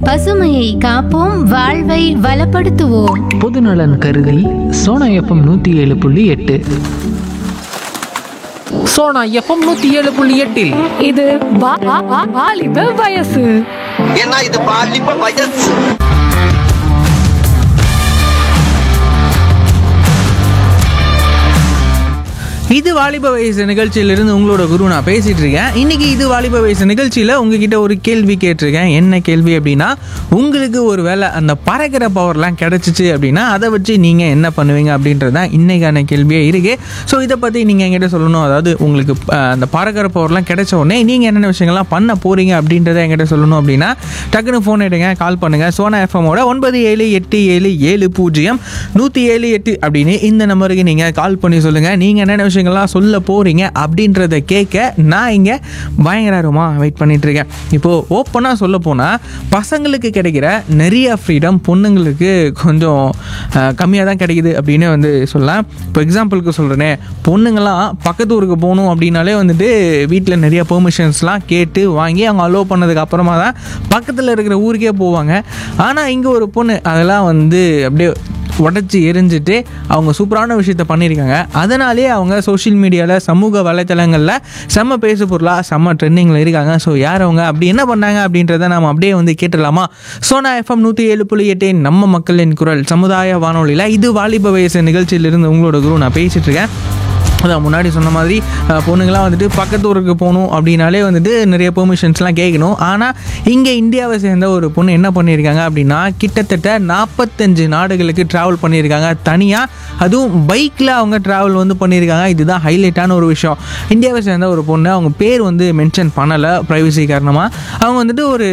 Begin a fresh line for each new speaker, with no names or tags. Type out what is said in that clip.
பசுமையை காப்போம் வாழ்வை வளப்படுத்துவோம்
பொதுநலன் கருதி சோனா எஃப்எம் நூற்றி ஏழு புள்ளி எட்டு சோனா எஃப்எம் நூற்றி ஏழு புள்ளி எட்டில்
இது வா- வா- வா- வாலிப வயசு
ஏன்னா இது பாலிப்ப வயசு
இது வாலிப வயசு நிகழ்ச்சியிலிருந்து உங்களோட குரு நான் பேசிட்டு இருக்கேன் இன்னைக்கு இது வாலிப வயசு நிகழ்ச்சியில் உங்ககிட்ட ஒரு கேள்வி கேட்டிருக்கேன் என்ன கேள்வி அப்படின்னா உங்களுக்கு ஒரு வேளை அந்த பறக்கிற பவர்லாம் கிடைச்சிச்சு அப்படின்னா அதை வச்சு நீங்கள் என்ன பண்ணுவீங்க அப்படின்றது தான் இன்னைக்கான கேள்வியே இருக்கு ஸோ இதை பற்றி நீங்கள் என்கிட்ட சொல்லணும் அதாவது உங்களுக்கு அஹ், அந்த பறக்கிற பவர்லாம் கிடைச்ச உடனே நீங்கள் என்னென்ன விஷயங்கள்லாம் பண்ண போகிறீங்க அப்படின்றத என்கிட்ட சொல்லணும் அப்படின்னா டக்குன்னு ஃபோன் எடுங்க கால் பண்ணுங்கள் சோனா எஃப்எம்மோட ஒன்பது ஏழு எட்டு ஏழு ஏழு பூஜ்ஜியம் நூற்றி ஏழு எட்டு அப்படின்னு இந்த நம்பருக்கு நீங்கள் கால் பண்ணி சொல்லுங்கள் நீங்கள் என்னென்ன விஷயங்கள்லாம் சொல்ல போகிறீங்க அப்படின்றத கேட்க நான் இங்கே பயங்கரமாக வெயிட் பண்ணிட்டு இருக்கேன் இப்போது ஓப்பனாக சொல்ல போனால் பசங்களுக்கு கிடைக்கிற நிறைய ஃப்ரீடம் பொண்ணுங்களுக்கு கொஞ்சம் கம்மியாக தான் கிடைக்குது அப்படின்னு வந்து சொல்லலாம் இப்போ எக்ஸாம்பிளுக்கு சொல்கிறேனே பொண்ணுங்களாம் பக்கத்து ஊருக்கு போகணும் அப்படின்னாலே வந்துட்டு வீட்டில் நிறைய பெர்மிஷன்ஸ்லாம் கேட்டு வாங்கி அவங்க அலோவ் பண்ணதுக்கு அப்புறமா தான் பக்கத்தில் இருக்கிற ஊருக்கே போவாங்க ஆனால் இங்கே ஒரு பொண்ணு அதெல்லாம் வந்து அப்படியே உடச்சி எரிஞ்சிட்டு அவங்க சூப்பரான விஷயத்த பண்ணியிருக்காங்க அதனாலே அவங்க சோஷியல் மீடியாவில் சமூக வலைத்தளங்களில் செம்ம பேசு பொருளாக செம்ம ட்ரெண்டிங்கில் இருக்காங்க ஸோ யார் அவங்க அப்படி என்ன பண்ணாங்க அப்படின்றத நாம் அப்படியே வந்து கேட்டுடலாமா சோனா எஃப்எம் நூற்றி ஏழு புள்ளி எட்டு நம்ம மக்களின் குரல் சமுதாய வானொலியில் இது வாலிப வயசு நிகழ்ச்சியிலிருந்து உங்களோட குரு நான் பேசிகிட்டு இருக்கேன் அதான் முன்னாடி சொன்ன மாதிரி அஹ், பொண்ணுங்களாம் வந்துட்டு பக்கத்து ஊருக்கு போகணும் அப்படின்னாலே வந்துட்டு நிறைய பெர்மிஷன்ஸ்லாம் கேட்கணும் ஆனால் இங்கே இந்தியாவை சேர்ந்த ஒரு பொண்ணு என்ன பண்ணியிருக்காங்க அப்படின்னா கிட்டத்தட்ட நாற்பத்தஞ்சு நாடுகளுக்கு ட்ராவல் பண்ணியிருக்காங்க தனியாக அதுவும் பைக்கில் அவங்க ட்ராவல் வந்து பண்ணியிருக்காங்க இதுதான் ஹைலைட்டான ஒரு விஷயம் இந்தியாவை சேர்ந்த ஒரு பொண்ணு அவங்க பேர் வந்து மென்ஷன் பண்ணலை ப்ரைவசி காரணமாக அவங்க வந்துட்டு ஒரு